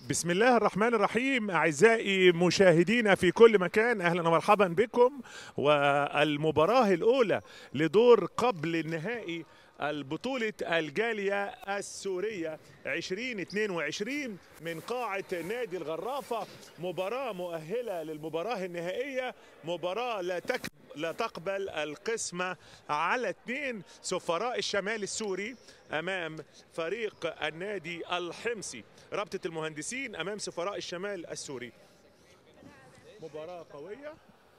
بسم الله الرحمن الرحيم أعزائي مشاهدينا في كل مكان أهلا ومرحبا بكم والمباراة الأولى لدور قبل النهائي البطولة الجالية السورية 2022 من قاعة نادي الغرافة مباراة مؤهلة للمباراة النهائية مباراة لا تك لا تقبل القسمة على اثنين سفراء الشمال السوري أمام فريق النادي الحمصي رابطة المهندسين أمام سفراء الشمال السوري مباراة قوية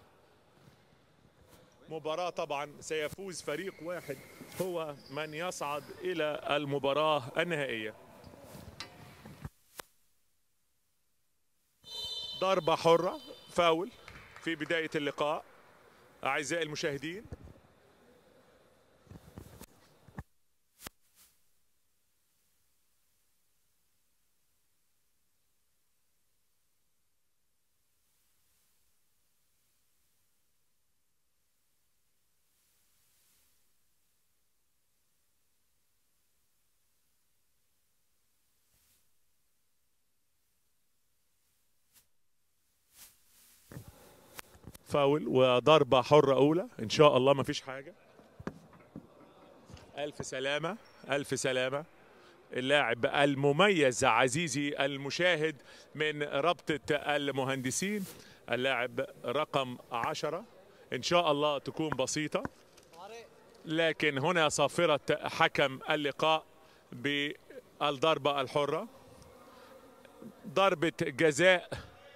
مباراة طبعا سيفوز فريق واحد هو من يصعد إلى المباراة النهائية ضربة حرة فاول في بداية اللقاء أعزائي المشاهدين فاول وضربة حرة أولى إن شاء الله ما فيش حاجة ألف سلامة ألف سلامة اللاعب المميز عزيزي المشاهد من رابطة المهندسين اللاعب رقم عشرة إن شاء الله تكون بسيطة لكن هنا صافرة حكم اللقاء بالضربة الحرة ضربة جزاء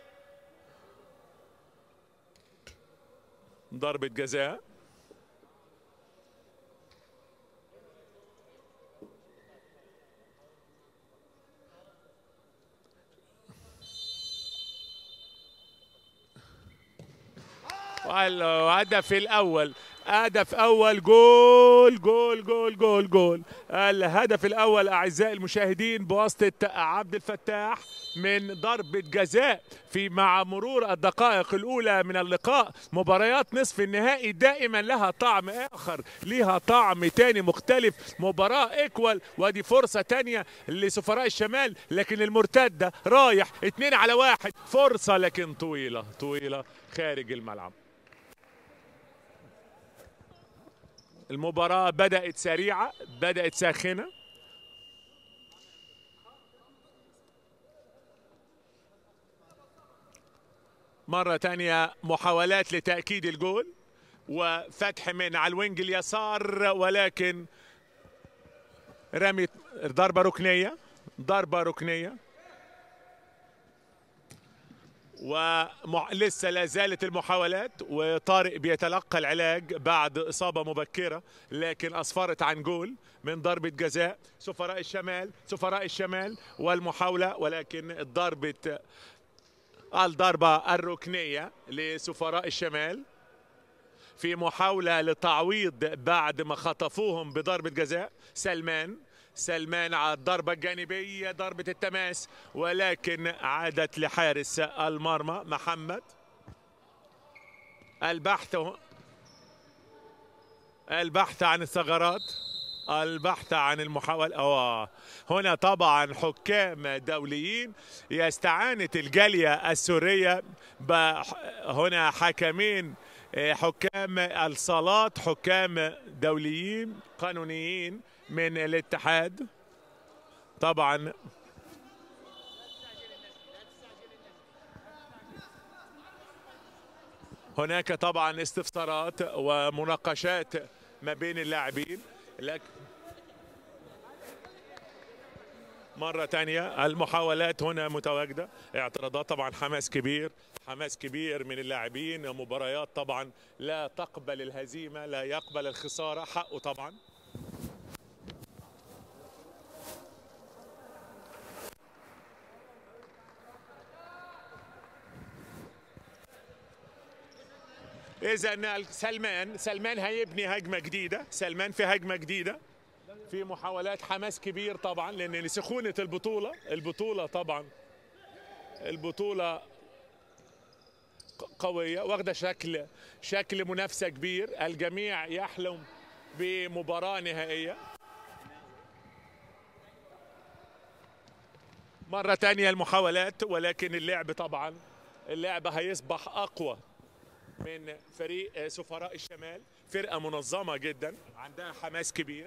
ضربة جزاء الهدف الأول هدف أول جول جول جول جول جول الهدف الأول أعزائي المشاهدين بواسطة عبد الفتاح من ضربة جزاء في مع مرور الدقائق الأولى من اللقاء مباريات نصف النهائي دائما لها طعم آخر لها طعم تاني مختلف مباراة إيكوال ودي فرصة تانية لسفراء الشمال لكن المرتدة رايح اتنين على واحد فرصة لكن طويلة طويلة خارج الملعب المباراة بدأت سريعة بدأت ساخنة مرة تانية محاولات لتأكيد الجول وفتح من على الوينج اليسار ولكن رمي ضربة ركنية ضربة ركنية ولسه لا زالت المحاولات وطارق بيتلقى العلاج بعد إصابة مبكرة لكن أسفرت عن جول من ضربة جزاء سفراء الشمال سفراء الشمال والمحاولة ولكن ضربة الضربة الركنية لسفراء الشمال في محاولة لتعويض بعد ما خطفوهم بضربة جزاء سلمان سلمان على الضربة الجانبية ضربة التماس ولكن عادت لحارس المرمى محمد البحث البحث عن الثغرات البحث عن المحاولة أوه. هنا طبعا حكام دوليين يستعانت الجالية السورية هنا حكمين حكام الصالات حكام دوليين قانونيين من الاتحاد طبعا هناك طبعا استفسارات ومناقشات ما بين اللاعبين لكن مرة تانية المحاولات هنا متواجدة اعتراضات طبعا حماس كبير حماس كبير من اللاعبين مباريات طبعا لا تقبل الهزيمة لا يقبل الخسارة حقه طبعا اذا سلمان سلمان هيبني هجمه جديده سلمان في هجمه جديده في محاولات حماس كبير طبعا لان سخونه البطوله البطوله طبعا البطوله قويه واخده شكل شكل منافسه كبير الجميع يحلم بمباراه نهائيه مرة تانية المحاولات ولكن اللعب طبعا اللعب هيصبح أقوى من فريق سفراء الشمال فرقة منظمة جدا عندها حماس كبير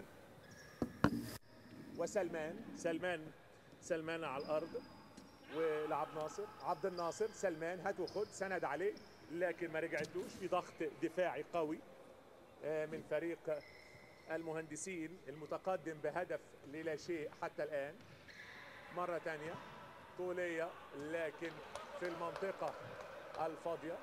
وسلمان سلمان سلمان على الأرض ولعب ناصر عبد الناصر سلمان هات وخد سند عليه لكن ما رجعتلوش في ضغط دفاعي قوي من فريق المهندسين المتقدم بهدف للا شيء حتى الآن مرة تانية طولية لكن في المنطقة الفاضية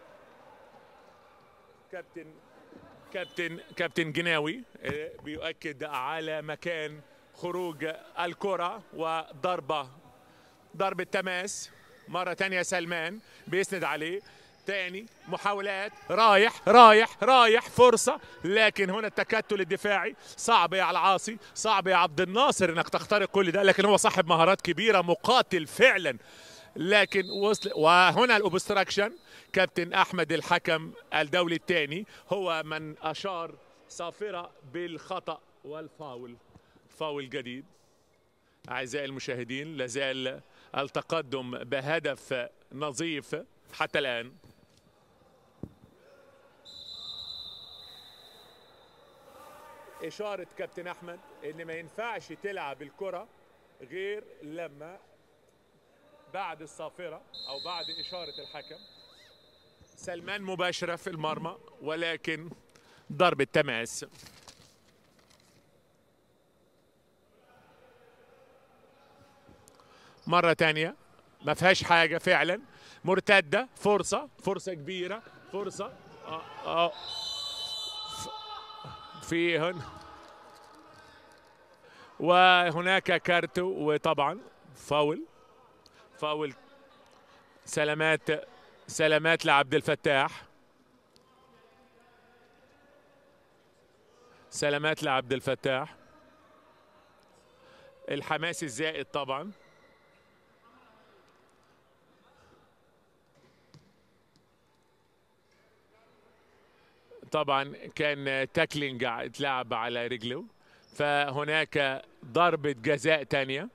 كابتن كابتن كابتن جناوي بيؤكد على مكان خروج الكرة وضربة ضربة تماس مرة تانية سلمان بيسند عليه تاني محاولات رايح رايح رايح فرصة لكن هنا التكتل الدفاعي صعب يا العاصي صعب يا عبد الناصر انك تخترق كل ده لكن هو صاحب مهارات كبيرة مقاتل فعلا لكن وصل وهنا الاوبستراكشن كابتن احمد الحكم الدولي الثاني هو من اشار صافرة بالخطأ والفاول فاول جديد اعزائي المشاهدين لازال التقدم بهدف نظيف حتى الان اشاره كابتن احمد ان ما ينفعش تلعب الكره غير لما بعد الصافره او بعد اشاره الحكم سلمان مباشره في المرمى ولكن ضربه تماس مرة تانية ما فيهاش حاجة فعلا مرتدة فرصة فرصة كبيرة فرصة آه آه في هنا وهناك كارت وطبعا فاول فاول سلامات سلامات لعبد الفتاح سلامات لعبد الفتاح الحماس الزائد طبعا طبعا كان تاكلينج اتلعب على رجله فهناك ضربة جزاء تانية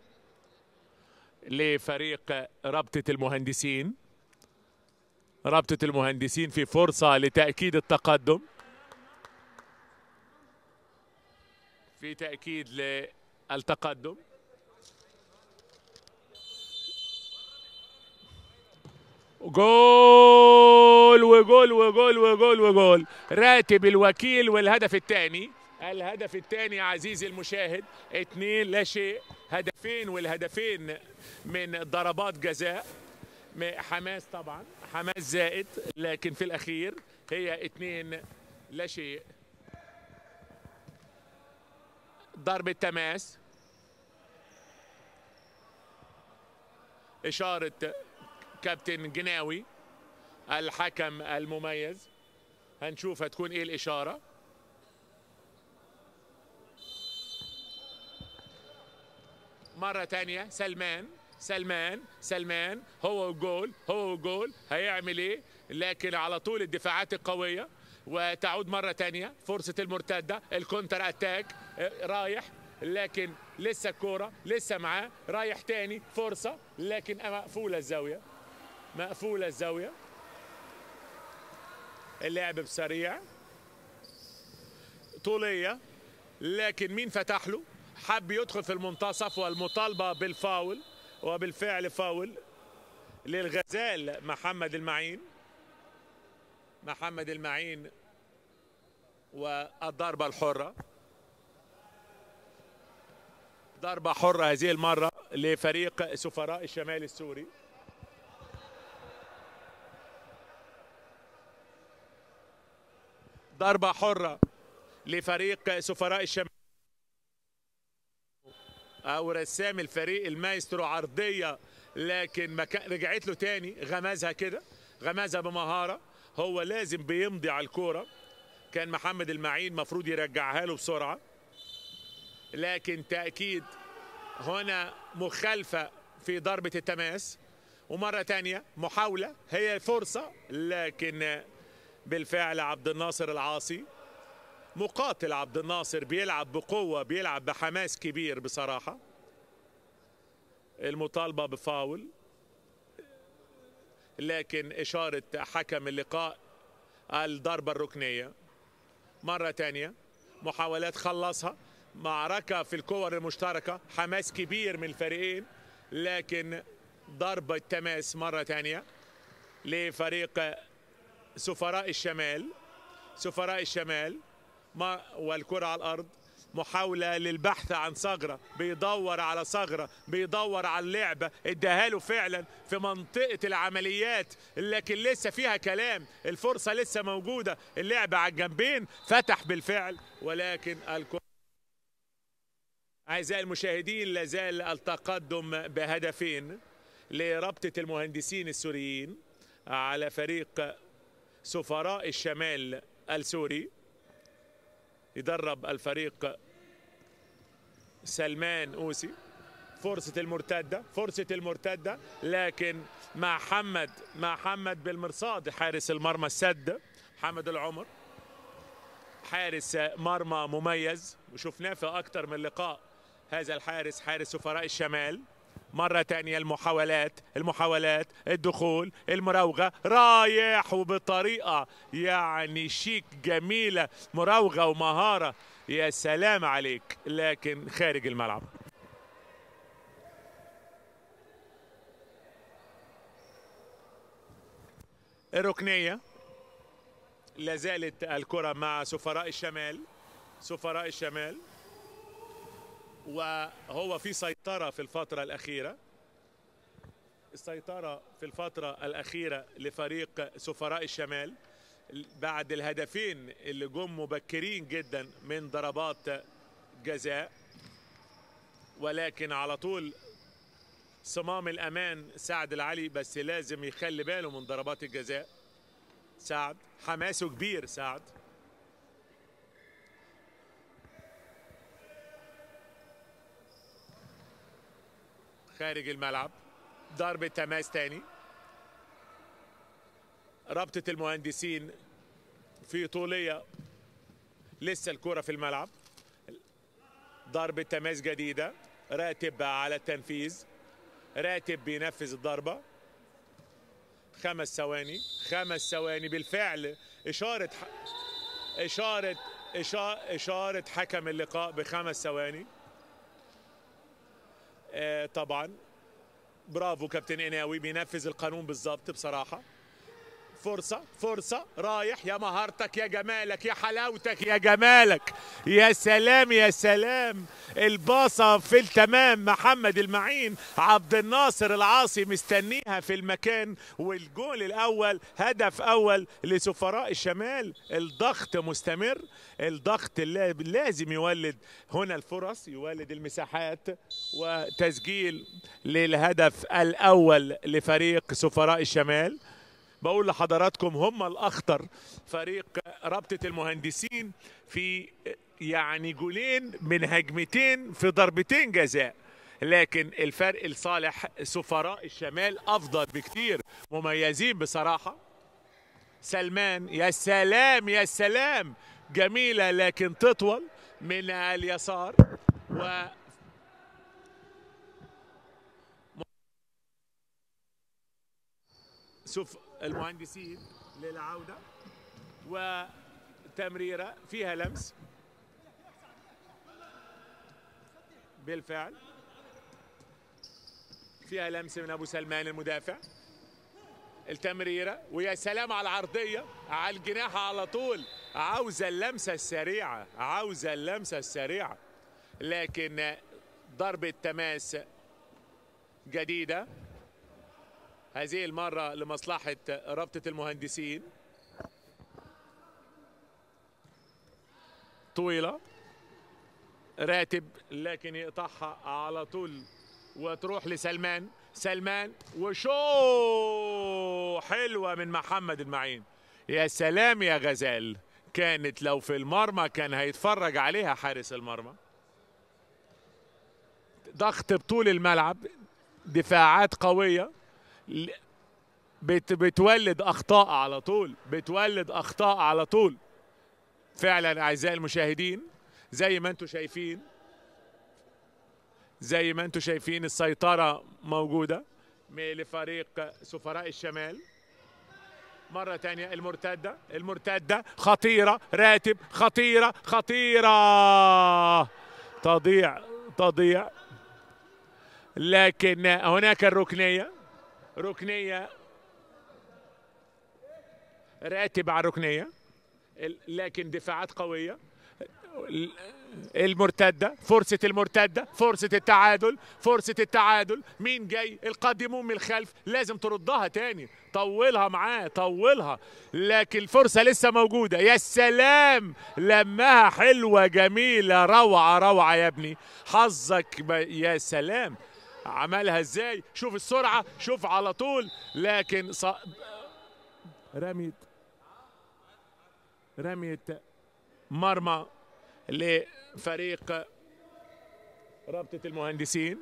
لفريق رابطة المهندسين رابطة المهندسين في فرصة لتأكيد التقدم في تأكيد للتقدم جول وجول وجول وجول وجول راتب الوكيل والهدف الثاني الهدف الثاني عزيزي المشاهد اثنين لا شيء هدفين والهدفين من ضربات جزاء حماس طبعا حماس زائد لكن في الاخير هي اثنين لا شيء ضربة تماس إشارة كابتن جناوي الحكم المميز هنشوف هتكون ايه الاشاره مره تانية سلمان سلمان سلمان هو الجول هو الجول هيعمل ايه لكن على طول الدفاعات القويه وتعود مره تانية فرصه المرتده الكونتر اتاك رايح لكن لسه الكوره لسه معاه رايح تاني فرصه لكن مقفوله الزاويه مقفولة الزاوية اللعب بسريع طولية لكن مين فتح له حب يدخل في المنتصف والمطالبة بالفاول وبالفعل فاول للغزال محمد المعين محمد المعين والضربة الحرة ضربة حرة هذه المرة لفريق سفراء الشمال السوري ضربة حرة لفريق سفراء الشمال أو رسام الفريق المايسترو عرضية لكن ما رجعت له تاني غمزها كده غمزها بمهارة هو لازم بيمضي على الكورة كان محمد المعين مفروض يرجعها له بسرعة لكن تأكيد هنا مخالفة في ضربة التماس ومرة تانية محاولة هي فرصة لكن بالفعل عبد الناصر العاصي مقاتل عبد الناصر بيلعب بقوة بيلعب بحماس كبير بصراحة المطالبة بفاول لكن إشارة حكم اللقاء الضربة الركنية مرة تانية محاولات خلصها معركة في الكور المشتركة حماس كبير من الفريقين لكن ضربة تماس مرة تانية لفريق سفراء الشمال سفراء الشمال ما والكرة على الأرض محاولة للبحث عن ثغرة بيدور على ثغرة بيدور على اللعبة اداها له فعلا في منطقة العمليات لكن لسه فيها كلام الفرصة لسه موجودة اللعبة على الجنبين فتح بالفعل ولكن الكرة أعزائي المشاهدين لازال التقدم بهدفين لرابطة المهندسين السوريين على فريق سفراء الشمال السوري يدرب الفريق سلمان أوسي فرصة المرتدة فرصة المرتدة لكن مع حمد مع حمد بالمرصاد حارس المرمى السد محمد العمر حارس مرمى مميز وشفناه في أكثر من لقاء هذا الحارس حارس سفراء الشمال مرة تانية المحاولات المحاولات الدخول المراوغة رايح وبطريقة يعني شيك جميلة مراوغة ومهارة يا سلام عليك لكن خارج الملعب الركنية لازالت الكرة مع سفراء الشمال سفراء الشمال وهو في سيطرة في الفترة الأخيرة السيطرة في الفترة الأخيرة لفريق سفراء الشمال بعد الهدفين اللي جم مبكرين جدا من ضربات جزاء ولكن على طول صمام الأمان سعد العلي بس لازم يخلي باله من ضربات الجزاء سعد حماسه كبير سعد خارج الملعب ضربة تماس تاني رابطة المهندسين في طولية لسه الكرة في الملعب ضربة تماس جديدة راتب على التنفيذ راتب بينفذ الضربة خمس ثواني خمس ثواني بالفعل إشارة ح... إشارة إشارة إشارة حكم اللقاء بخمس ثواني آه طبعا برافو كابتن قناوي بينفذ القانون بالظبط بصراحه فرصة فرصة رايح يا مهارتك يا جمالك يا حلاوتك يا جمالك يا سلام يا سلام الباصة في التمام محمد المعين عبد الناصر العاصي مستنيها في المكان والجول الأول هدف أول لسفراء الشمال الضغط مستمر الضغط لازم يولد هنا الفرص يولد المساحات وتسجيل للهدف الأول لفريق سفراء الشمال بقول لحضراتكم هم الاخطر فريق رابطه المهندسين في يعني جولين من هجمتين في ضربتين جزاء لكن الفرق لصالح سفراء الشمال افضل بكتير مميزين بصراحه سلمان يا سلام يا سلام جميله لكن تطول من اليسار و سف المهندسين للعودة وتمريرة فيها لمس بالفعل فيها لمس من أبو سلمان المدافع التمريرة ويا سلام على العرضية على الجناح على طول عاوزة اللمسة السريعة عاوزة اللمسة السريعة لكن ضربة تماس جديدة هذه المرة لمصلحة رابطة المهندسين طويلة راتب لكن يقطعها على طول وتروح لسلمان سلمان وشو حلوة من محمد المعين يا سلام يا غزال كانت لو في المرمى كان هيتفرج عليها حارس المرمى ضغط بطول الملعب دفاعات قويه بت بتولد اخطاء على طول بتولد اخطاء على طول فعلا اعزائي المشاهدين زي ما انتم شايفين زي ما انتم شايفين السيطرة موجودة لفريق سفراء الشمال مرة تانية المرتدة المرتدة خطيرة راتب خطيرة خطيرة تضيع تضيع لكن هناك الركنية ركنية راتب على الركنية لكن دفاعات قوية المرتدة فرصة المرتدة فرصة التعادل فرصة التعادل مين جاي القادمون من الخلف لازم تردها تاني طولها معاه طولها لكن الفرصة لسه موجودة يا سلام لمها حلوة جميلة روعة روعة يا ابني حظك يا سلام عملها ازاي شوف السرعة شوف على طول لكن ص... رميت رميت مرمى لفريق رابطة المهندسين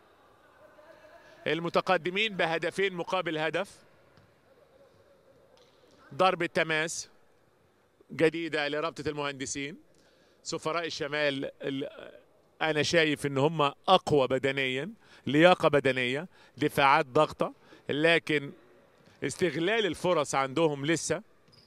المتقدمين بهدفين مقابل هدف ضربة تماس جديدة لرابطة المهندسين سفراء الشمال أنا شايف إن هم أقوى بدنيا لياقة بدنية دفاعات ضغطة لكن استغلال الفرص عندهم لسه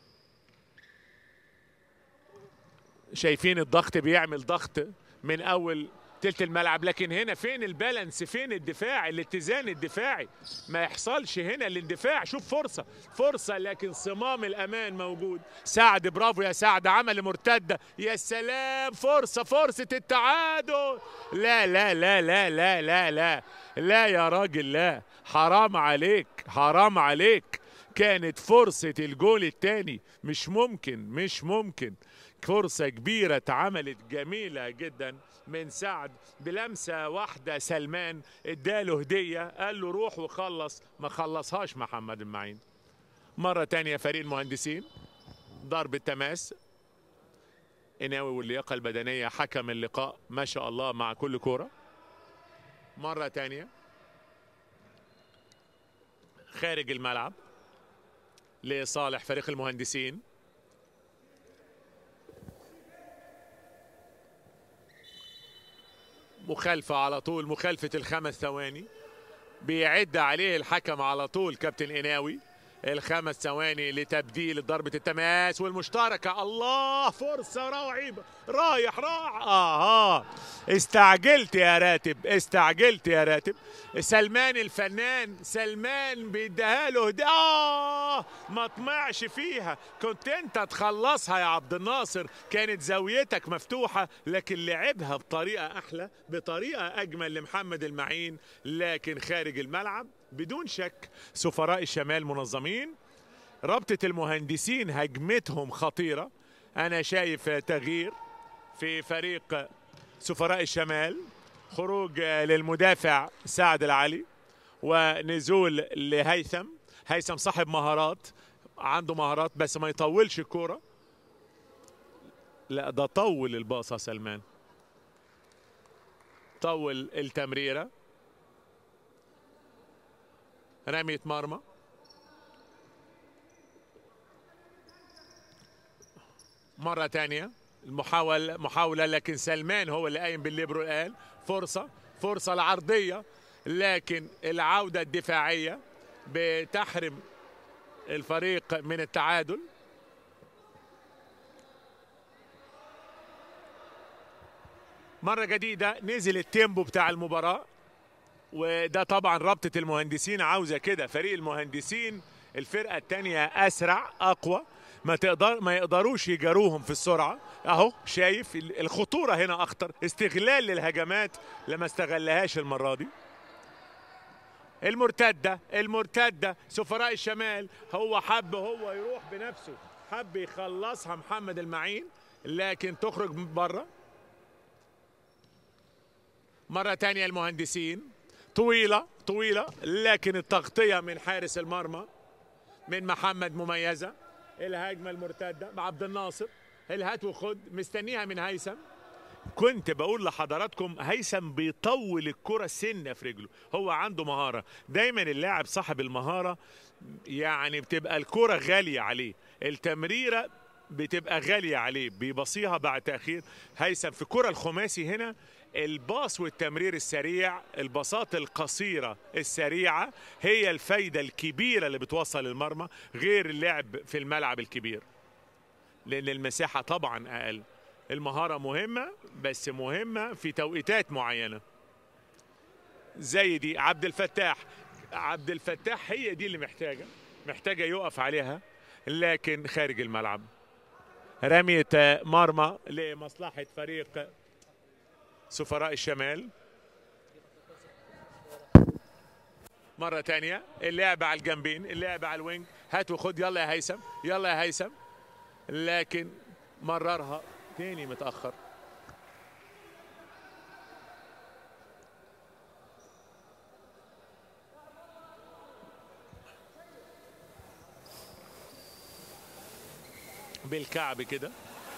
شايفين الضغط بيعمل ضغط من اول تلت الملعب لكن هنا فين البالانس فين الدفاع الاتزان الدفاعي ما يحصلش هنا الاندفاع شوف فرصة فرصة لكن صمام الأمان موجود سعد برافو يا سعد عمل مرتدة يا سلام فرصة فرصة التعادل لا لا لا لا لا لا لا لا يا راجل لا حرام عليك حرام عليك كانت فرصة الجول الثاني مش ممكن مش ممكن فرصة كبيرة اتعملت جميلة جدا من سعد بلمسة واحدة سلمان اداله هدية قال له روح وخلص ما خلصهاش محمد المعين مرة تانية فريق المهندسين ضربة تماس إناوي واللياقة البدنية حكم اللقاء ما شاء الله مع كل كورة مرة تانية خارج الملعب لصالح فريق المهندسين مخالفة على طول مخالفة الخمس ثواني بيعد عليه الحكم على طول كابتن إناوي الخمس ثواني لتبديل ضربة التماس والمشتركة الله فرصة رهيبة رايح راح آه استعجلت يا راتب استعجلت يا راتب سلمان الفنان سلمان بيديها له آه ما طمعش فيها كنت انت تخلصها يا عبد الناصر كانت زاويتك مفتوحة لكن لعبها بطريقة أحلى بطريقة أجمل لمحمد المعين لكن خارج الملعب بدون شك سفراء الشمال منظمين رابطة المهندسين هجمتهم خطيرة أنا شايف تغيير في فريق سفراء الشمال خروج للمدافع سعد العلي ونزول لهيثم هيثم صاحب مهارات عنده مهارات بس ما يطولش الكوره لا ده طول الباصه سلمان طول التمريره رمية مرمى مرة تانية المحاولة محاولة لكن سلمان هو اللي قايم بالليبرو الآن فرصة فرصة العرضية لكن العودة الدفاعية بتحرم الفريق من التعادل مرة جديدة نزل التيمبو بتاع المباراة وده طبعا رابطة المهندسين عاوزة كده فريق المهندسين الفرقة التانية أسرع أقوى ما تقدر ما يقدروش يجاروهم في السرعة أهو شايف الخطورة هنا أخطر استغلال للهجمات لما استغلهاش المرة دي المرتدة المرتدة سفراء الشمال هو حب هو يروح بنفسه حب يخلصها محمد المعين لكن تخرج بره مرة تانية المهندسين طويلة طويلة لكن التغطية من حارس المرمى من محمد مميزة الهجمة المرتدة مع عبد الناصر الهات وخد مستنيها من هيثم كنت بقول لحضراتكم هيثم بيطول الكرة سنة في رجله هو عنده مهارة دايما اللاعب صاحب المهارة يعني بتبقى الكرة غالية عليه التمريرة بتبقى غالية عليه بيبصيها بعد تأخير هيثم في كرة الخماسي هنا الباص والتمرير السريع الباصات القصيرة السريعة هي الفايدة الكبيرة اللي بتوصل المرمى غير اللعب في الملعب الكبير لأن المساحة طبعا أقل المهارة مهمة بس مهمة في توقيتات معينة زي دي عبد الفتاح عبد الفتاح هي دي اللي محتاجة محتاجة يقف عليها لكن خارج الملعب رمية مرمى لمصلحة فريق سفراء الشمال مرة تانية اللعب على الجنبين اللعب على الوينج هات وخد يلا يا هيثم يلا يا هيثم لكن مررها تاني متأخر بالكعب كده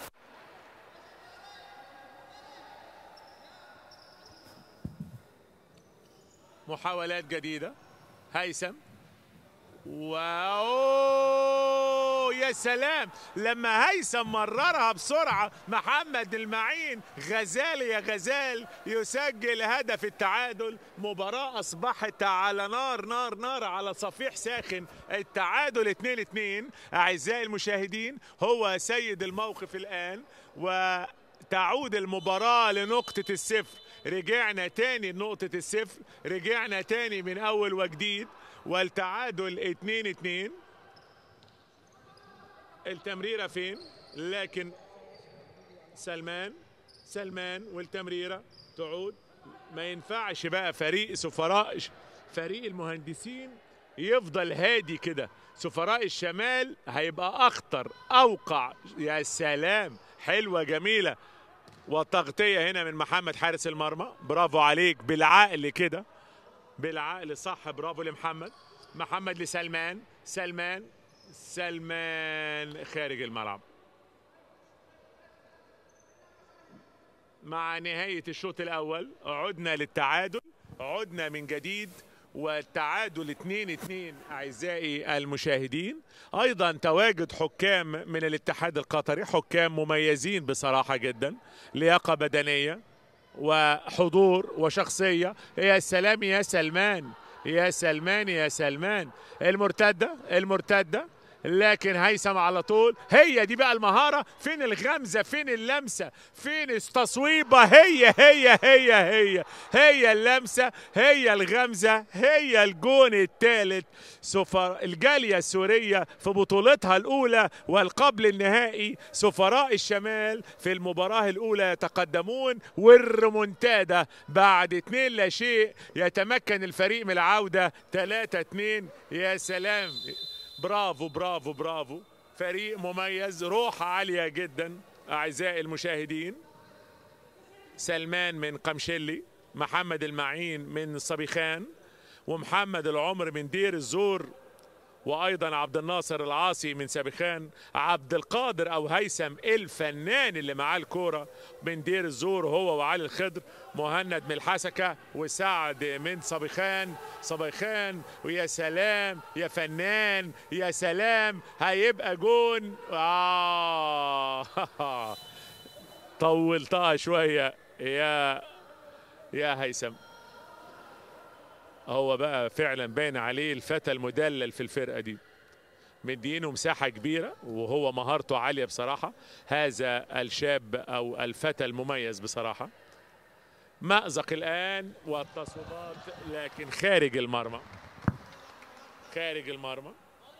محاولات جديدة هيثم واو يا سلام لما هيثم مررها بسرعة محمد المعين غزال يا غزال يسجل هدف التعادل مباراة أصبحت على نار نار نار على صفيح ساخن التعادل 2 2 أعزائي المشاهدين هو سيد الموقف الآن وتعود المباراة لنقطة الصفر رجعنا تاني لنقطة الصفر رجعنا تاني من أول وجديد والتعادل 2 2 التمريرة فين لكن سلمان سلمان والتمريرة تعود ما ينفعش بقى فريق سفراء فريق المهندسين يفضل هادي كده سفراء الشمال هيبقى أخطر أوقع يا سلام حلوة جميلة والتغطية هنا من محمد حارس المرمى برافو عليك بالعقل كده بالعقل صح برافو لمحمد محمد لسلمان سلمان سلمان خارج الملعب مع نهاية الشوط الأول عدنا للتعادل عدنا من جديد والتعادل 2 2 اعزائي المشاهدين ايضا تواجد حكام من الاتحاد القطري حكام مميزين بصراحه جدا لياقه بدنيه وحضور وشخصيه يا سلام يا سلمان يا سلمان يا سلمان المرتده المرتده لكن هيثم على طول هي دي بقى المهارة فين الغمزة فين اللمسة فين التصويبة هي هي هي هي هي اللمسة هي الغمزة هي الجون الثالث سفر الجالية السورية في بطولتها الأولى والقبل النهائي سفراء الشمال في المباراة الأولى يتقدمون والريمونتادا بعد اتنين لا شيء يتمكن الفريق من العودة 3 2 يا سلام برافو برافو برافو فريق مميز روح عالية جدا أعزائي المشاهدين سلمان من قمشلي محمد المعين من صبيخان ومحمد العمر من دير الزور وايضا عبد الناصر العاصي من سبخان عبد القادر او هيثم الفنان اللي معاه الكوره من دير الزور هو وعلي الخضر مهند من الحسكه وسعد من صبيخان صبيخان ويا سلام يا فنان يا سلام هيبقى جون آه طولتها شويه يا يا هيثم هو بقى فعلا باين عليه الفتى المدلل في الفرقه دي مدينه مساحه كبيره وهو مهارته عاليه بصراحه هذا الشاب او الفتى المميز بصراحه مأزق الان والتصويبات لكن خارج المرمى خارج المرمى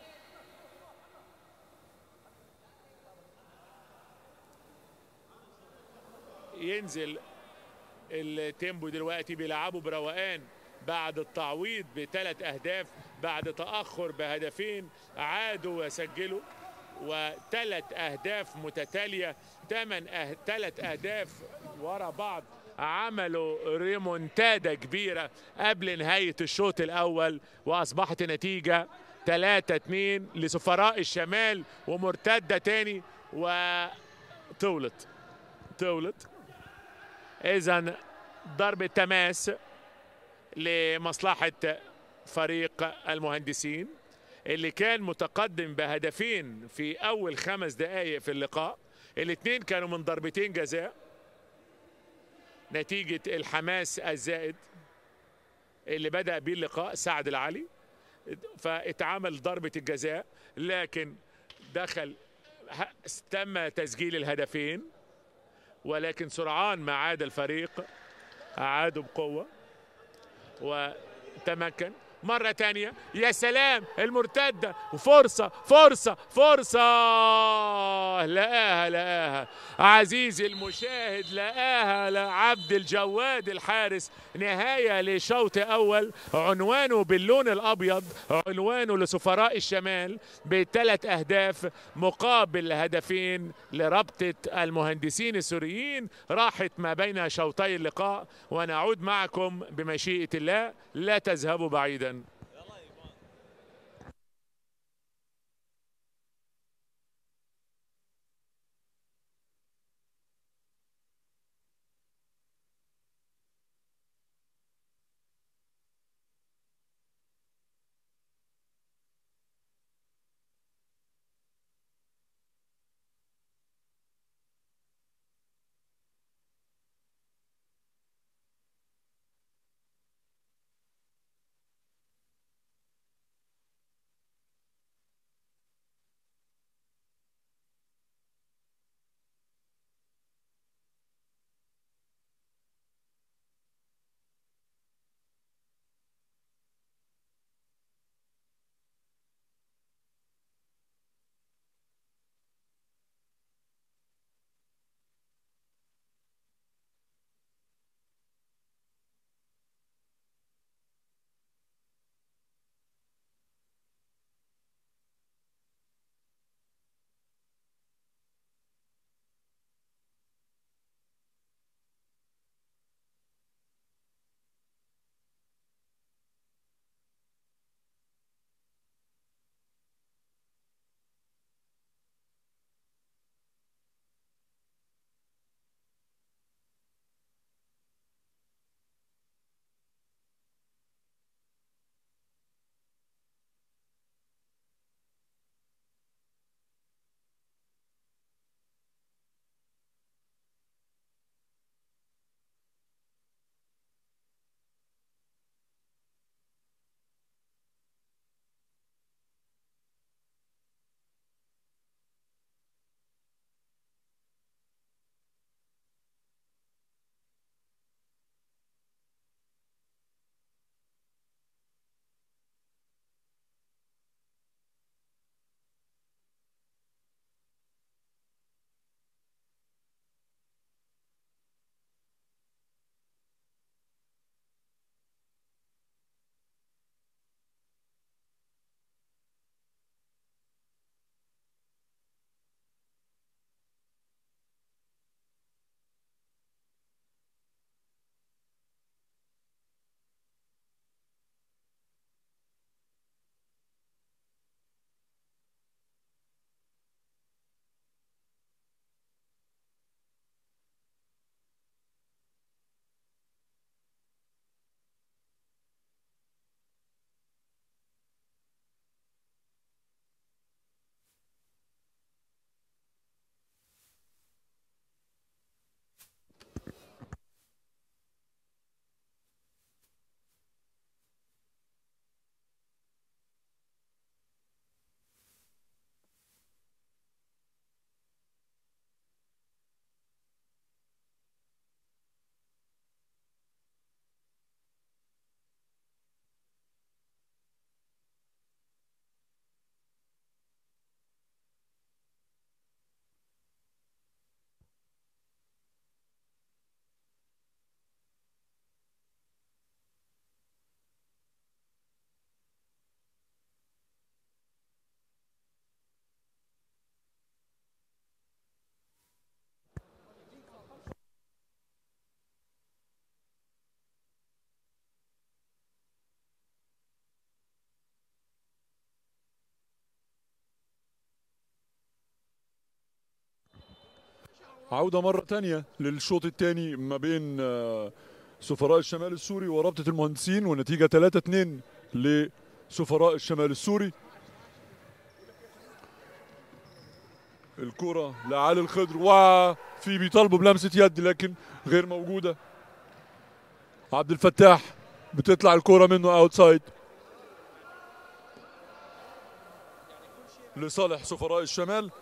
ينزل التيمبو دلوقتي بيلعبوا بروقان بعد التعويض بثلاث اهداف بعد تاخر بهدفين عادوا وسجلوا وثلاث اهداف متتاليه ثمان أه... ثلاث اهداف ورا بعض عملوا ريمونتادا كبيره قبل نهايه الشوط الاول واصبحت النتيجه 3 2 لسفراء الشمال ومرتده تاني وطولت طولت اذا ضربه تماس لمصلحة فريق المهندسين اللي كان متقدم بهدفين في أول خمس دقايق في اللقاء الاثنين كانوا من ضربتين جزاء نتيجة الحماس الزائد اللي بدأ بيه اللقاء سعد العلي فاتعمل ضربة الجزاء لكن دخل تم تسجيل الهدفين ولكن سرعان ما عاد الفريق أعادوا بقوة وتمكن مرة تانية يا سلام المرتدة وفرصة فرصة فرصة لقاها لقاها عزيزي المشاهد لقاها لعبد الجواد الحارس نهاية لشوط أول عنوانه باللون الأبيض عنوانه لسفراء الشمال بثلاث أهداف مقابل هدفين لرابطة المهندسين السوريين راحت ما بين شوطي اللقاء ونعود معكم بمشيئة الله لا تذهبوا بعيدا عودة مرة تانية للشوط الثاني ما بين سفراء الشمال السوري ورابطة المهندسين والنتيجة 3-2 لسفراء الشمال السوري الكرة لعلي الخضر وفي بيطالبوا بلمسة يد لكن غير موجودة عبد الفتاح بتطلع الكرة منه اوتسايد لصالح سفراء الشمال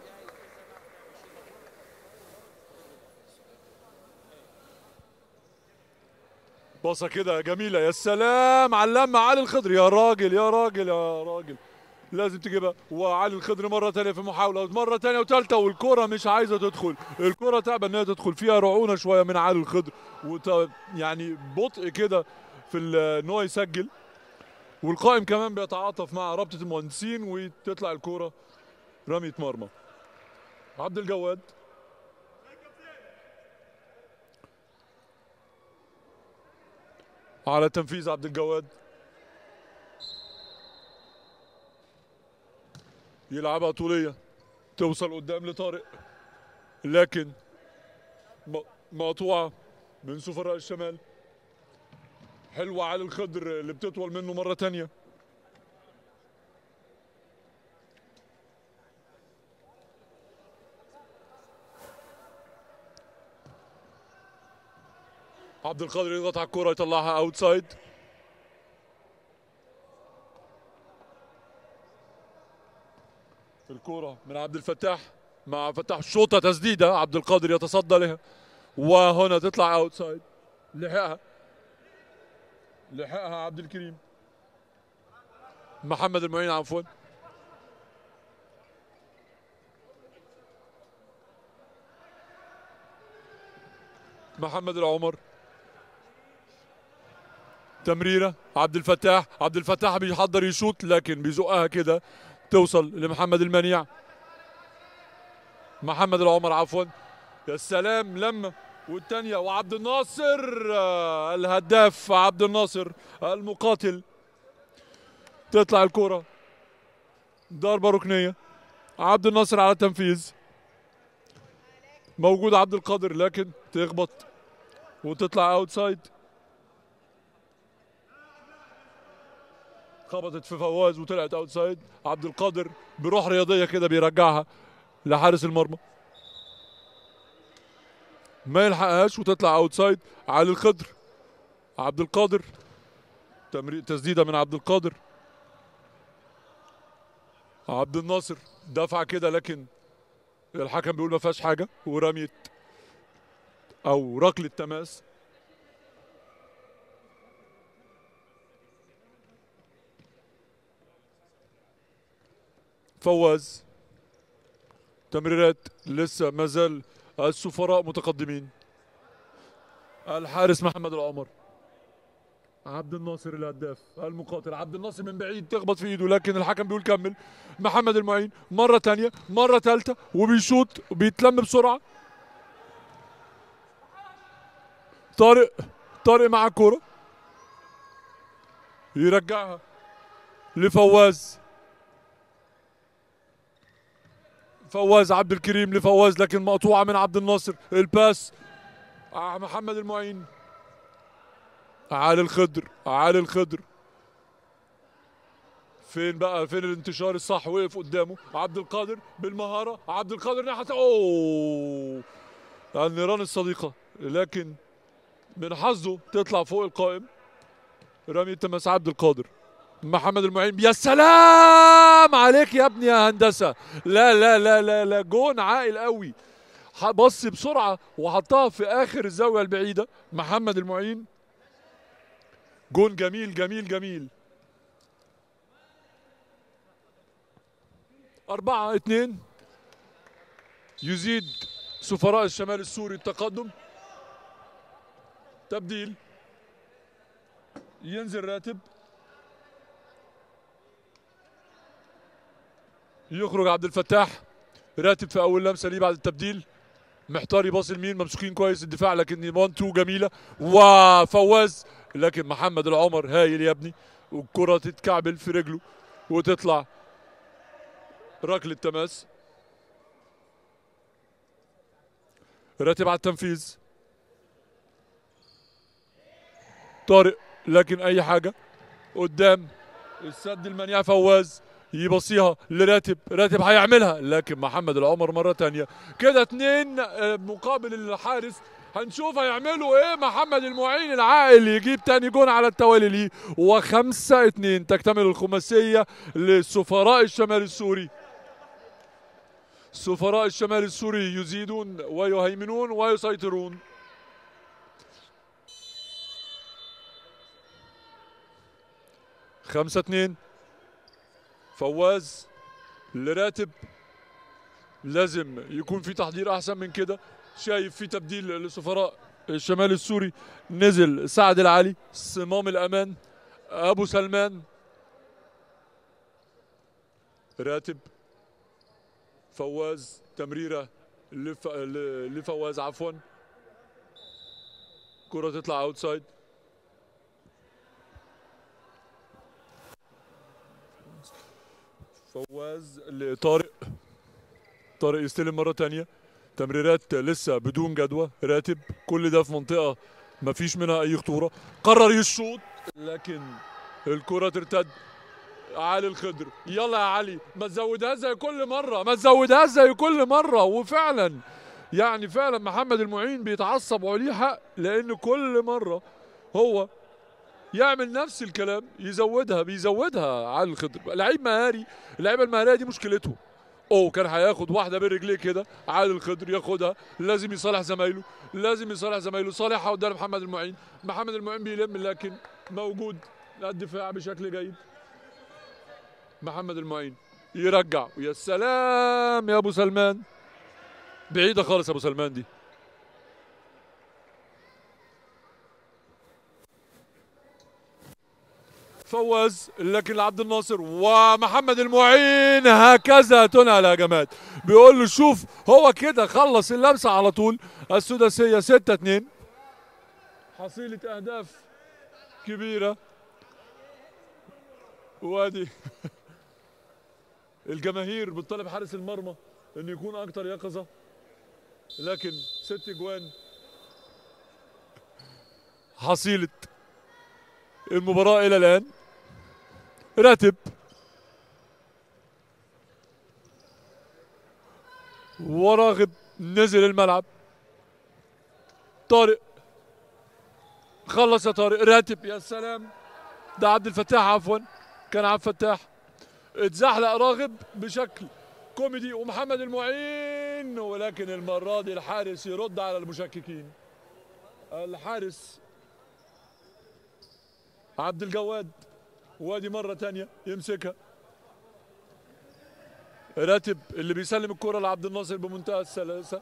باصة كده جميلة يا سلام على اللمة علي الخضر يا راجل يا راجل يا راجل لازم تجيبها وعلي الخضر مرة تانية في محاولة مرة تانية وتالتة والكرة مش عايزة تدخل الكرة تعب انها تدخل فيها رعونة شوية من علي الخضر وت... يعني بطء كده في ال- ان هو يسجل والقائم كمان بيتعاطف مع رابطة المهندسين وتطلع الكرة رمية مرمى عبد الجواد على تنفيذ عبد الجواد يلعبها طولية توصل قدام لطارق لكن م- مقطوعة من سفراء الشمال حلوة على الخضر اللي بتطول منه مرة تانية عبد القادر يضغط على الكرة يطلعها اوتسايد الكرة من عبد الفتاح مع فتاح شوطة تسديدة عبد القادر يتصدى لها وهنا تطلع اوتسايد لحقها لحقها عبد الكريم محمد المعين عفوا محمد العمر تمريره عبد الفتاح عبد الفتاح بيحضر يشوط لكن بيزقها كده توصل لمحمد المنيع محمد العمر عفوا يا سلام لما والثانية وعبد الناصر آه، الهداف عبد الناصر المقاتل تطلع الكرة ضربة ركنية عبد الناصر على التنفيذ موجود عبد القادر لكن تخبط وتطلع اوتسايد خبطت في فواز وطلعت اوتسايد عبد القادر بروح رياضيه كده بيرجعها لحارس المرمى ما يلحقهاش وتطلع اوتسايد علي الخضر عبد القادر تمرير تسديده من عبد القادر عبد الناصر دفع كده لكن الحكم بيقول ما فيهاش حاجه ورميت او ركله تماس فواز تمريرات لسه ما زال السفراء متقدمين الحارس محمد العمر عبد الناصر الهداف المقاتل عبد الناصر من بعيد تخبط في ايده لكن الحكم بيقول كمل محمد المعين مرة تانية مرة تالتة وبيشوط وبيتلم بسرعة طارق طارق مع الكورة يرجعها لفواز فواز عبد الكريم لفواز لكن مقطوعة من عبد الناصر الباس آه، محمد المعين علي الخضر علي الخضر فين بقى فين الانتشار الصح وقف قدامه عبد القادر بالمهارة عبد القادر ناحية اوه النيران الصديقة لكن من حظه تطلع فوق القائم رمي تماس عبد القادر محمد المعين يا سلام عليك يا ابني يا هندسه لا لا لا لا لا جون عاقل قوي ح- بص بسرعه وحطها في اخر الزاويه البعيده محمد المعين جون جميل جميل جميل أربعة اتنين يزيد سفراء الشمال السوري التقدم تبديل ينزل راتب يخرج عبد الفتاح راتب في اول لمسه ليه بعد التبديل محتار يباصي لمين ممسوكين كويس الدفاع لكن 1 2 جميله وفواز لكن محمد العمر هايل يا ابني والكره تتكعبل في رجله وتطلع ركله تماس راتب على التنفيذ طارق لكن اي حاجه قدام السد المنيع فواز يبصيها لراتب راتب هيعملها لكن محمد العمر مرة تانية كده اتنين آه، مقابل الحارس هنشوف هيعملوا ايه محمد المعين العاقل يجيب تاني جون على التوالي ليه وخمسة اتنين تكتمل الخماسية للسفراء الشمال السوري سفراء الشمال السوري يزيدون ويهيمنون ويسيطرون خمسة اتنين فواز لراتب لازم يكون في تحضير احسن من كده شايف في تبديل لسفراء الشمال السوري نزل سعد العلي صمام الامان ابو سلمان راتب فواز تمريره لف... ل- لفواز عفوا كرة تطلع اوتسايد فواز لطارق طارق يستلم مرة تانية تمريرات لسه بدون جدوى راتب كل ده في منطقة ما فيش منها أي خطورة قرر يشوط لكن الكرة ترتد علي الخضر يلا يا علي ما تزودهاش زي كل مرة ما تزودهاش زي كل مرة وفعلا يعني فعلا محمد المعين بيتعصب وعليه حق لأن كل مرة هو يعمل نفس الكلام يزودها بيزودها على الخضر لعيب مهاري اللعيبه المهاريه دي مشكلته اوه كان هياخد واحده برجليه كده عادل الخضر ياخدها لازم يصالح زمايله لازم يصالح زمايله صالحها قدام محمد المعين محمد المعين بيلم لكن موجود الدفاع بشكل جيد محمد المعين يرجع يا سلام يا ابو سلمان بعيده خالص يا ابو سلمان دي فواز لكن لعبد الناصر ومحمد المعين هكذا تنهى الهجمات بيقول له شوف هو كده خلص اللمسه على طول السداسيه 6 2 حصيله اهداف كبيره وادي الجماهير بتطالب حارس المرمى انه يكون اكتر يقظه لكن ست جوان حصيله المباراة إلى الآن راتب وراغب نزل الملعب طارق خلص يا طارق راتب يا سلام ده عبد الفتاح عفوا كان عبد الفتاح اتزحلق راغب بشكل كوميدي ومحمد المعين ولكن المرة دي الحارس يرد على المشككين الحارس عبد الجواد وادي مرة تانية يمسكها راتب اللي بيسلم الكرة لعبد الناصر بمنتهى السلاسة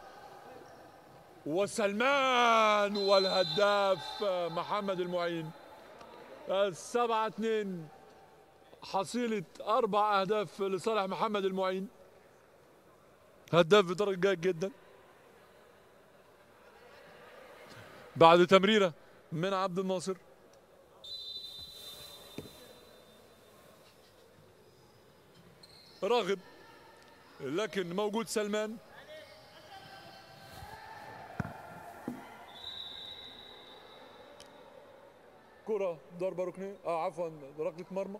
وسلمان والهداف محمد المعين السبعة اتنين حصيلة أربع أهداف لصالح محمد المعين هداف بدرجة جيد جدا بعد تمريرة من عبد الناصر راغب لكن موجود سلمان كرة ضربة ركنية اه عفوا ركلة مرمى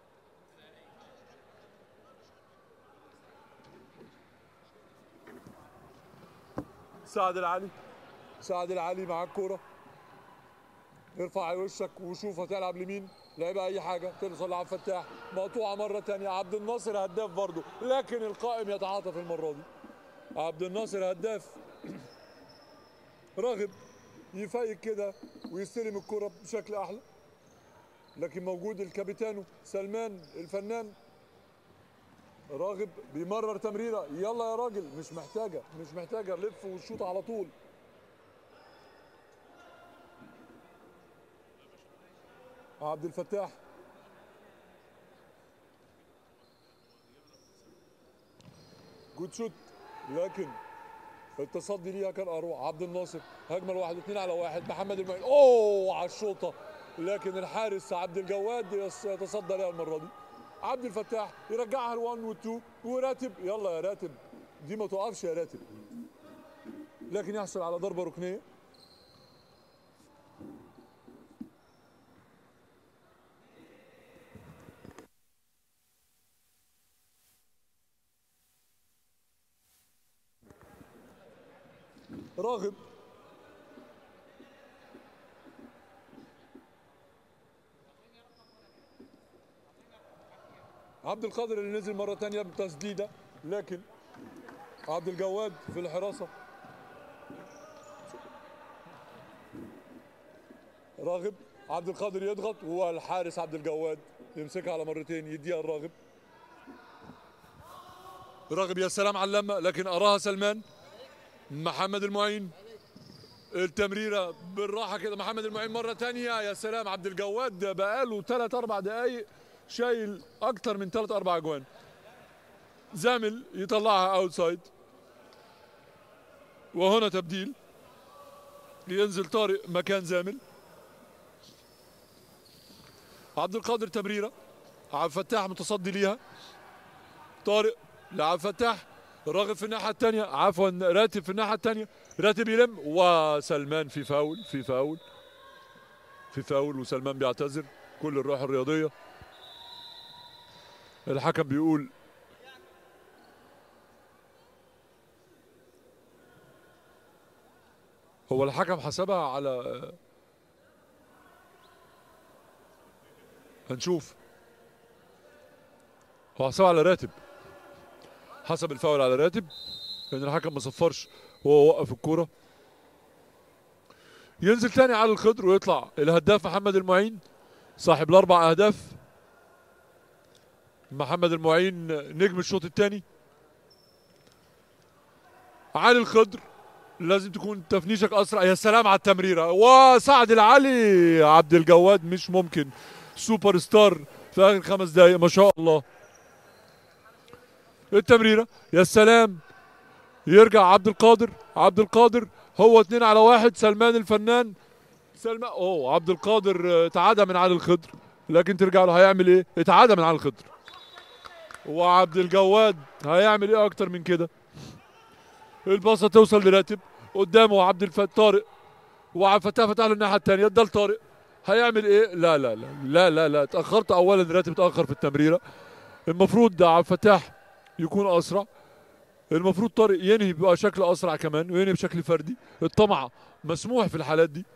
سعد العلي سعد العلي مع الكرة ارفع وشك وشوف هتلعب لمين لعبها اي حاجه توصل لعبد الفتاح مقطوعه مره تانية عبد الناصر هداف برضه لكن القائم يتعاطف المره دي عبد الناصر هداف راغب يفيق كده ويستلم الكرة بشكل احلى لكن موجود الكابيتانو سلمان الفنان راغب بيمرر تمريره يلا يا راجل مش محتاجه مش محتاجه لف وشوط على طول عبد الفتاح جود شوت لكن التصدي ليها كان اروع عبد الناصر هجمه الواحد واثنين على واحد محمد المعين اوه على الشوطه لكن الحارس عبد الجواد يس- يتصدى لها المره دي عبد الفتاح يرجعها ل1 و2 وراتب يلا يا راتب دي ما تقفش يا راتب لكن يحصل على ضربه ركنيه راغب عبد القادر اللي نزل مره ثانيه بتسديده لكن عبد الجواد في الحراسه راغب عبد القادر يضغط والحارس عبد الجواد يمسكها على مرتين يديها الراغب راغب يا سلام على اللمه لكن اراها سلمان محمد المعين التمريره بالراحه كده محمد المعين مره تانية يا سلام عبد الجواد بقاله ثلاث اربع دقائق شايل اكتر من ثلاث اربع اجوان زامل يطلعها اوتسايد وهنا تبديل ينزل طارق مكان زامل عبد القادر تمريره عبد الفتاح متصدي ليها طارق لعبد الفتاح راغب في الناحيه الثانيه عفوا راتب في الناحيه الثانيه راتب يلم وسلمان في فاول في فاول في فاول وسلمان بيعتذر كل الروح الرياضيه الحكم بيقول هو الحكم حسبها على هنشوف هو حسبها على راتب حسب الفاول على راتب لان الحكم ما صفرش وهو وقف الكوره ينزل تاني على الخضر ويطلع الهداف محمد المعين صاحب الاربع اهداف محمد المعين نجم الشوط الثاني علي الخضر لازم تكون تفنيشك اسرع يا سلام على التمريره وسعد العلي عبد الجواد مش ممكن سوبر ستار في اخر خمس دقائق ما شاء الله التمريره يا سلام يرجع عبد القادر عبد القادر هو اتنين على واحد سلمان الفنان سلمان اوه عبد القادر آه، اتعدى من علي الخضر لكن ترجع له هيعمل ايه اتعدى من علي الخضر وعبد الجواد هيعمل ايه اكتر من كده الباصه توصل لراتب قدامه عبد الفتاح طارق وعبد الفتاح فتح له الناحيه الثانيه ادى لطارق هيعمل ايه لا لا لا لا لا لا اتاخرت اولا راتب اتاخر في التمريره المفروض ده عبد الفتاح يكون اسرع المفروض طارق ينهي بشكل اسرع كمان وينهي بشكل فردي الطمع مسموح في الحالات دي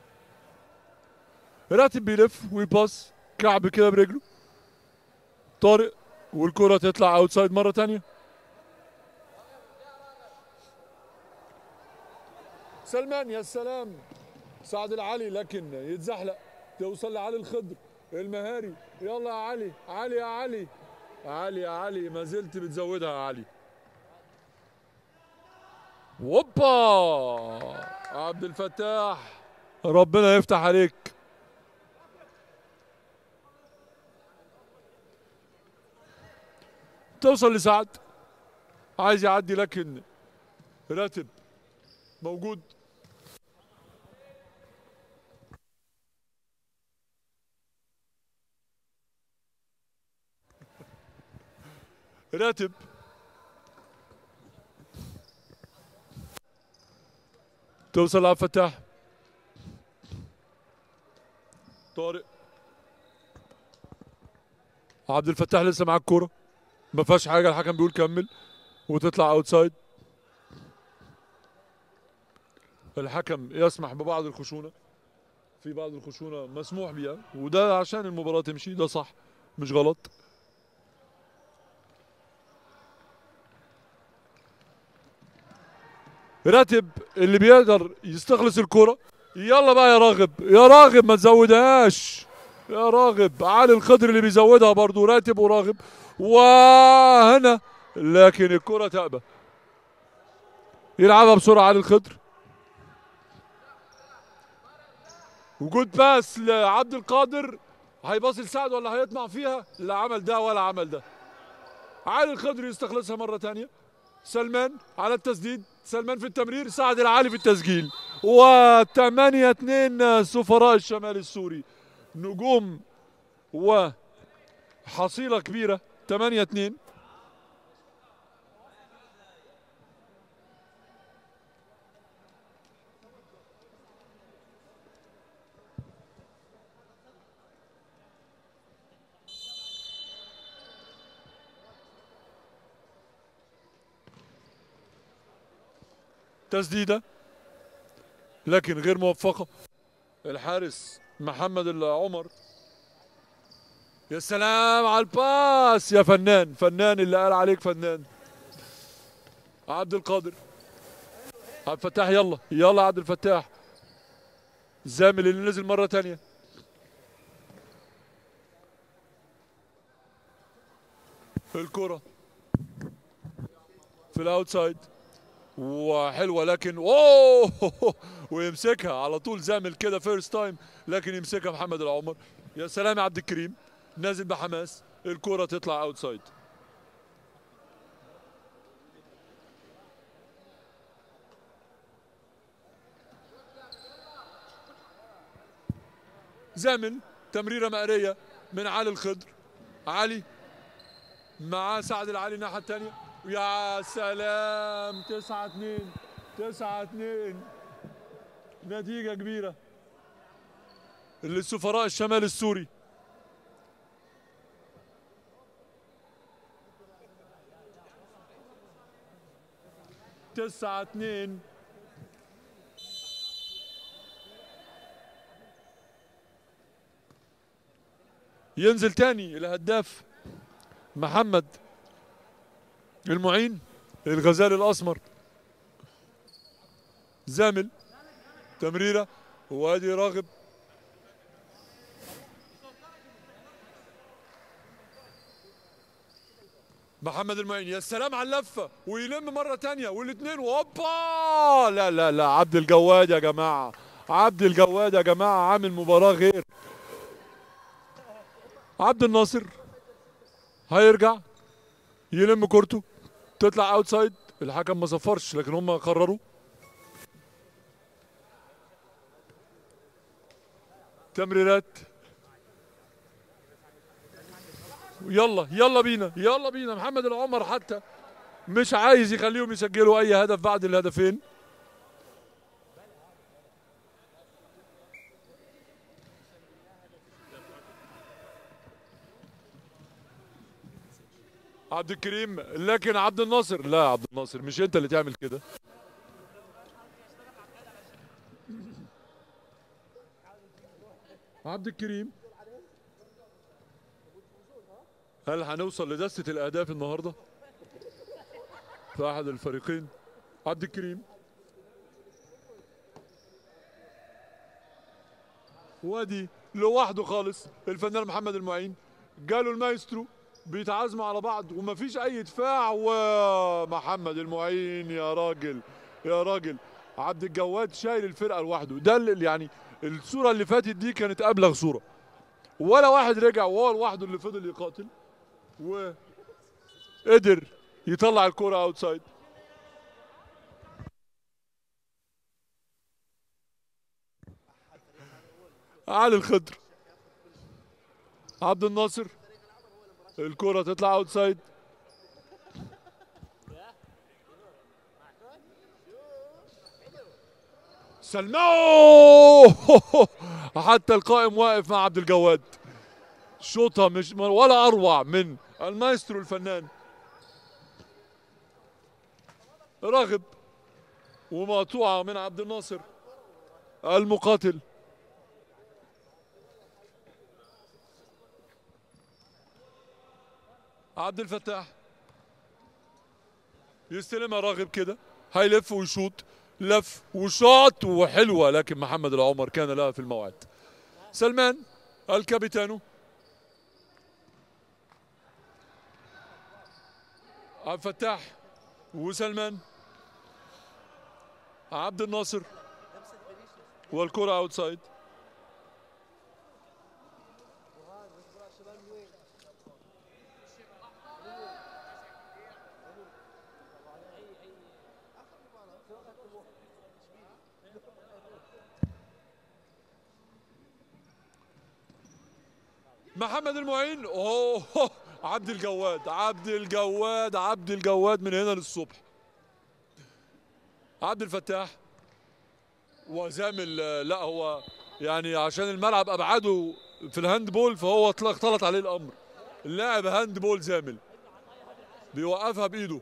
راتب بيلف ويباص كعب كده برجله طارق والكرة تطلع اوتسايد مرة تانية سلمان يا سلام سعد العلي لكن يتزحلق توصل لعلي الخضر المهاري يلا يا علي علي يا علي علي يا علي ما زلت بتزودها يا علي ووبا عبد الفتاح ربنا يفتح عليك توصل لسعد عايز يعدي لكن راتب موجود راتب توصل لعبد الفتاح طارق عبد الفتاح لسه معاه الكوره ما فيهاش حاجه الحكم بيقول كمل وتطلع اوتسايد الحكم يسمح ببعض الخشونه في بعض الخشونه مسموح بيها وده عشان المباراه تمشي ده صح مش غلط راتب اللي بيقدر يستخلص الكرة يلا بقى يا راغب يا راغب ما تزودهاش يا راغب علي الخضر اللي بيزودها برضو راتب وراغب وهنا لكن الكرة تأبى يلعبها بسرعة علي الخضر وجود باس لعبد القادر هيباصي لسعد ولا هيطمع فيها لا عمل ده ولا عمل ده علي الخضر يستخلصها مرة تانية سلمان على التسديد سلمان في التمرير سعد العالي في التسجيل وثمانية اتنين سفراء الشمال السوري نجوم وحصيلة كبيرة ثمانية اتنين تسديده لكن غير موفقه الحارس محمد العمر يا سلام على الباس يا فنان فنان اللي قال عليك فنان عبد القادر عبد الفتاح يلا يلا عبد الفتاح زامل اللي نزل مرة تانية الكرة في الاوتسايد وحلوه لكن اوه ويمسكها على طول زامل كده فيرست تايم لكن يمسكها محمد العمر يا سلام يا عبد الكريم نازل بحماس الكرة تطلع اوتسايد زامل تمريرة مقرية من علي الخضر علي معاه سعد العالي الناحية الثانية يا سلام تسعة اتنين تسعة اتنين نتيجة كبيرة للسفراء الشمال السوري تسعة اتنين ينزل تاني الهداف محمد المعين الغزال الاسمر زامل تمريره وادي راغب محمد المعين يا سلام على اللفه ويلم مره تانية والاثنين وهوبا لا لا لا عبد الجواد يا جماعه عبد الجواد يا جماعه عامل مباراه غير عبد الناصر هيرجع يلم كورته تطلع اوتسايد الحكم ما صفرش لكن هم قرروا تمريرات يلا يلا بينا يلا بينا محمد العمر حتى مش عايز يخليهم يسجلوا اي هدف بعد الهدفين عبد الكريم لكن عبد الناصر لا عبد الناصر مش انت اللي تعمل كده عبد الكريم هل هنوصل لدستة الأهداف النهاردة؟ في أحد الفريقين عبد الكريم وادي لوحده خالص الفنان محمد المعين جاله المايسترو بيتعازموا على بعض ومفيش اي دفاع ومحمد المعين يا راجل يا راجل عبد الجواد شايل الفرقه لوحده ده اللي يعني الصوره اللي فاتت دي كانت ابلغ صوره ولا واحد رجع وهو لوحده اللي فضل يقاتل وقدر يطلع الكرة اوتسايد علي الخضر عبد الناصر الكرة تطلع اوتسايد سلماو حتى القائم واقف مع عبد الجواد شوطة مش ولا اروع من المايسترو الفنان راغب ومقطوعة من عبد الناصر المقاتل عبد الفتاح يستلمها راغب كده هيلف ويشوط لف وشاط وحلوة لكن محمد العمر كان لها في الموعد سلمان الكابيتانو عبد الفتاح وسلمان عبد الناصر والكرة اوتسايد محمد المعين اوه عبد الجواد عبد الجواد عبد الجواد من هنا للصبح عبد الفتاح وزامل لا هو يعني عشان الملعب ابعاده في الهاند بول فهو اختلط عليه الامر اللاعب هاند بول زامل بيوقفها بايده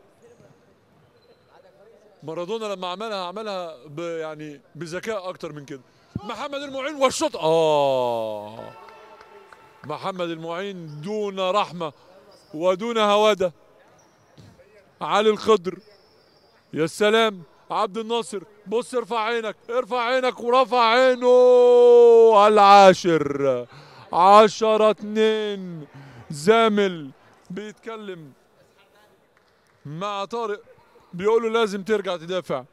مارادونا لما عملها عملها ب يعني بذكاء اكتر من كده محمد المعين والشوط اه محمد المعين دون رحمة ودون هوادة علي الخضر يا سلام عبد الناصر بص ارفع عينك ارفع عينك ورفع عينه العاشر عشرة اتنين زامل بيتكلم مع طارق بيقول له لازم ترجع تدافع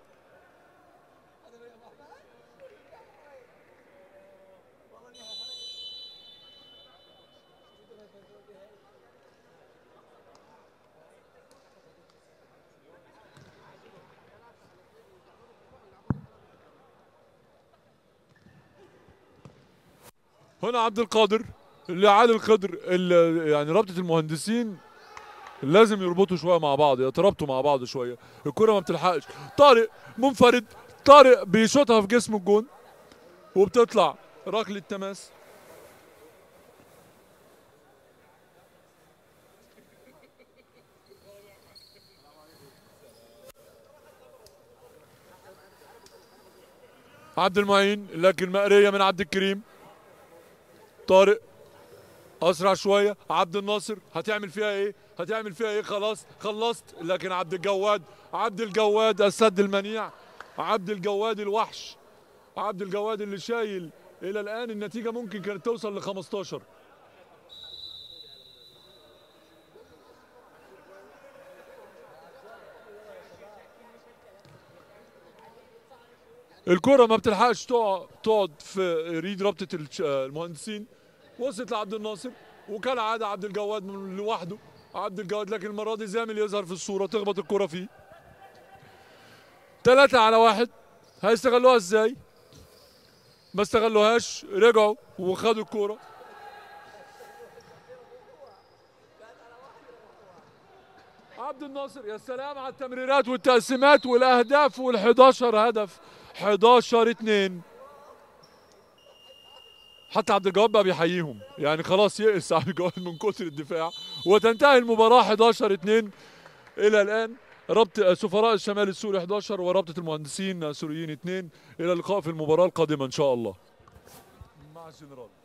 هنا عبد القادر اللي علي الخضر اللي يعني رابطه المهندسين لازم يربطوا شويه مع بعض يترابطوا مع بعض شويه الكره ما بتلحقش طارق منفرد طارق بيشوطها في جسم الجون وبتطلع ركله تماس عبد المعين لكن مقريه من عبد الكريم طارق اسرع شويه عبد الناصر هتعمل فيها ايه هتعمل فيها ايه خلاص خلصت لكن عبد الجواد عبد الجواد السد المنيع عبد الجواد الوحش عبد الجواد اللي شايل الى الان النتيجه ممكن كانت توصل ل 15 الكرة ما بتلحقش تقع- تقعد في ريد رابطة الش- المهندسين وصلت لعبد الناصر وكالعادة عبد الجواد من لوحده عبد الجواد لكن المرة دي زامل يظهر في الصورة تخبط الكرة فيه ثلاثة على واحد هيستغلوها ازاي؟ ما استغلوهاش رجعوا وخدوا الكرة عبد الناصر يا سلام على التمريرات والتقسيمات والاهداف وال11 هدف 11 2 حتى عبد الجواد بقى بيحييهم يعني خلاص يئس عبد الجواد من كتر الدفاع وتنتهي المباراة 11 2 إلى الآن ربط سفراء الشمال السوري 11 ورابطة المهندسين السوريين 2 إلى اللقاء في المباراة القادمة إن شاء الله مع الجنرال